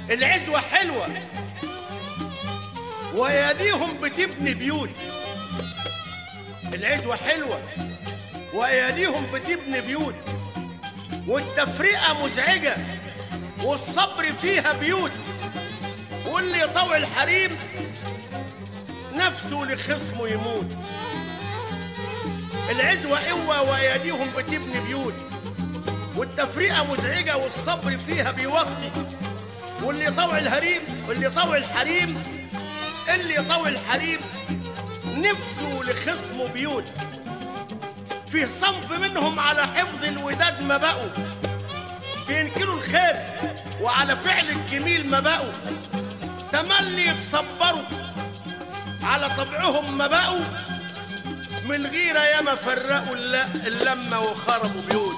العزوة حلوة وأياديهم بتبني بيوت العزوة حلوة وأياديهم بتبني بيوت والتفرقة مزعجة والصبر فيها بيوت واللي يطوع الحريم نفسه لخصمه يموت العزوة قوة وأياديهم بتبني بيوت والتفرقة مزعجة والصبر فيها بيوطي واللي يطوع الهريم واللي يطوع الحريم اللي يطوع الحريم نفسه لخصمه بيوت فيه صنف منهم على حفظ الوداد ما بقوا بينكروا الخير وعلى فعل الجميل ما بقوا تملي يتصبروا على طبعهم ما بقوا من الغيرة ياما فرقوا الل- اللمة وخربوا بيوت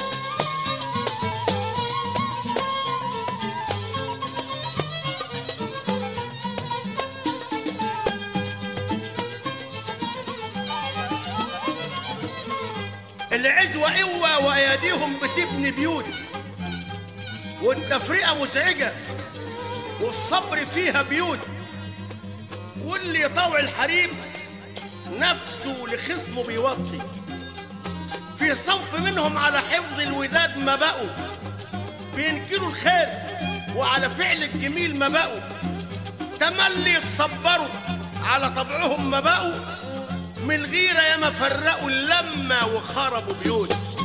العزوة قوة وأياديهم بتبني بيوت والتفرقة مزعجة والصبر فيها بيوت واللي يطوع الحريم نفسه لخصمه بيوطي في صنف منهم على حفظ الوداد ما بقوا بينكروا الخير وعلى فعل الجميل ما بقوا تملي يتصبروا على طبعهم ما بقوا من الغيرة ياما فرقوا اللمة وخربوا بيوت